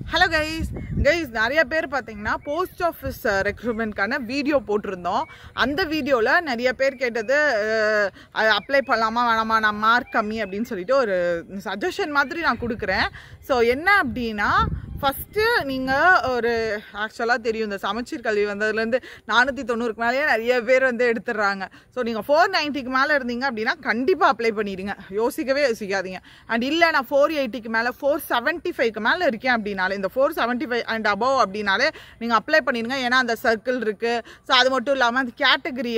hello guys guys நிறைய பேர் பார்த்தீங்கன்னா போஸ்ட் ஆஃபீஸ் ரெக்ரூட்மெண்ட்கான வீடியோ போட்டிருந்தோம் அந்த வீடியோவில் நிறைய பேர் கேட்டது அப்ளை பண்ணலாமா வேணாமா நான் மார்க் கம்மி அப்படின்னு சொல்லிட்டு ஒரு சஜஷன் மாதிரி நான் கொடுக்குறேன் ஸோ என்ன அப்படின்னா ஃபஸ்ட்டு நீங்கள் ஒரு ஆக்சுவலாக தெரியும் இந்த சமச்சீர் கல்வி வந்ததுலேருந்து நானூற்றி தொண்ணூறுக்கு மேலேயே நிறைய பேர் வந்து எடுத்துடுறாங்க ஸோ நீங்கள் ஃபோர் நைன்ட்டிக்கு மேலே இருந்தீங்க அப்படின்னா கண்டிப்பாக அப்ளை பண்ணிடுங்க யோசிக்கவே யோசிக்காதீங்க அண்ட் இல்லை நான் ஃபோர் எயிட்டிக்கு மேலே ஃபோர் செவன்ட்டி ஃபைவ்க்கு மேலே இருக்கேன் அப்படின்னாலே இந்த four seventy five and above அப்படின்னாலே நீங்கள் அப்ளை பண்ணிடுங்க ஏன்னா அந்த சர்க்கிள் இருக்குது ஸோ அது மட்டும் இல்லாமல் அந்த கேட்டகரி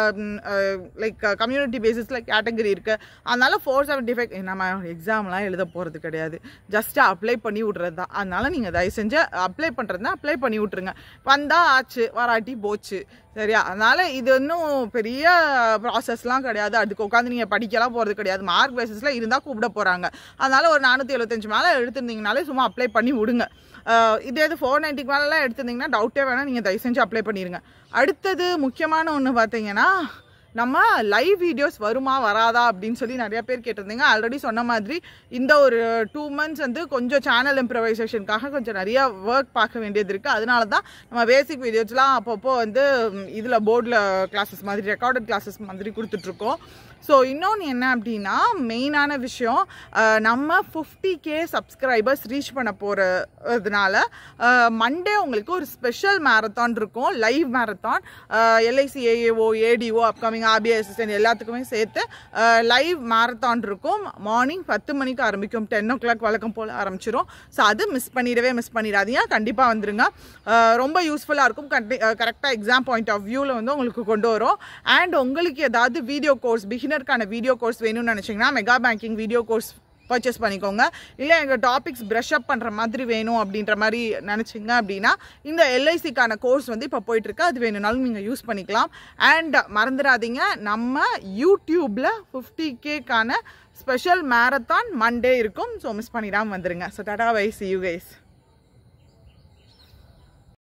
லைக் கம்யூனிட்டி பேசிஸில் கேட்டகரி இருக்குது அதனால ஃபோர் செவன்ட்டி ஃபைவ் நம்ம எக்ஸாம்லாம் எழுத போகிறது கிடையாது ஜஸ்ட் அப்ளை பண்ணி விட்றது தான் அதனால நீங்கள் தயவு செஞ்சு அப்ளை பண்ணுறதுனா அப்ளை பண்ணி விட்ருங்க வந்தால் ஆச்சு வராட்டி போச்சு சரியா அதனால இது இன்னும் பெரிய ப்ராசஸ்லாம் கிடையாது அதுக்கு உட்காந்து நீங்கள் படிக்கலாம் போகிறது கிடையாது மார்க் பேசிஸில் இருந்தால் கூப்பிட போகிறாங்க அதனால ஒரு நானூற்றி எழுபத்தஞ்சு மேலே எடுத்திருந்தீங்கனாலே சும்மா அப்ளை பண்ணி விடுங்க அஹ் இதே இது ஃபோர் நைன்ட்டிக்கு மேலெலாம் எடுத்திருந்தீங்கன்னா டவுட்டே வேணால் நீங்கள் தயவு செஞ்சு அப்ளை பண்ணிடுங்க அடுத்தது முக்கியமான ஒன்று பார்த்தீங்கன்னா நம்ம லைவ் வீடியோஸ் வருமா வராதா அப்படின்னு சொல்லி நிறைய பேர் கேட்டிருந்தீங்க ஆல்ரெடி சொன்ன மாதிரி இந்த ஒரு டூ மந்த்ஸ் வந்து கொஞ்சம் சேனல் இம்ப்ரவைசேஷனுக்காக கொஞ்சம் நிறைய ஒர்க் பார்க்க வேண்டியது இருக்குது அதனால தான் நம்ம பேசிக் வீடியோஸ்லாம் அப்பப்போ வந்து இதில் போர்டில் கிளாஸஸ் மாதிரி ரெக்கார்டட் கிளாஸஸ் மாதிரி கொடுத்துட்ருக்கோம் ஸோ இன்னொன்று என்ன அப்படின்னா மெயினான விஷயம் அஹ், நம்ம ஃபிஃப்டி கே சப்ஸ்கிரைபர்ஸ் ரீச் பண்ண போகிறதுனால மண்டே உங்களுக்கு ஒரு ஸ்பெஷல் மேரத்தான் இருக்கும் live marathon LIC AAO ADO upcoming RBI assistant எல்லாத்துக்குமே சேர்த்து லைவ் மேரத்தான் இருக்கும் மார்னிங் பத்து மணிக்கு ஆரம்பிக்கும் டென் ஓ கிளாக் வழக்கம் போல் ஆரம்பிச்சிரும் ஸோ அது மிஸ் பண்ணிடவே மிஸ் பண்ணிடாதீங்க கண்டிப்பாக வந்துருங்க அஹ், ரொம்ப யூஸ்ஃபுல்லாக இருக்கும் கண்டி கரெக்டாக எக்ஸாம் பாயிண்ட் ஆஃப் வியூவில் வந்து உங்களுக்கு கொண்டு வரும் அண்ட் உங்களுக்கு ஏதாவது வீடியோ கோர்ஸ் பிகினருக்கான வீடியோ கோர்ஸ் வேணும்னு நினச்சிங்கன்னா mega banking video course purchase பண்ணிக்கோங்க இல்லை எங்கள் டாபிக்ஸ் ப்ரஷ் அப் பண்ணுற மாதிரி வேணும் அப்படின்ற மாதிரி நினச்சிங்க அப்படின்னா இந்த எல்ஐசிக்கான கோர்ஸ் வந்து இப்போ போயிட்டுருக்கு அது வேணும்னாலும் நீங்கள் யூஸ் பண்ணிக்கலாம் அண்ட் மறந்துடாதீங்க நம்ம யூடியூப்பில் ஃபிஃப்டி கேக்கான ஸ்பெஷல் மேரத்தான் மண்டே இருக்கும் ஸோ மிஸ் பண்ணிடாமல் வந்துருங்க so tata bye see you guys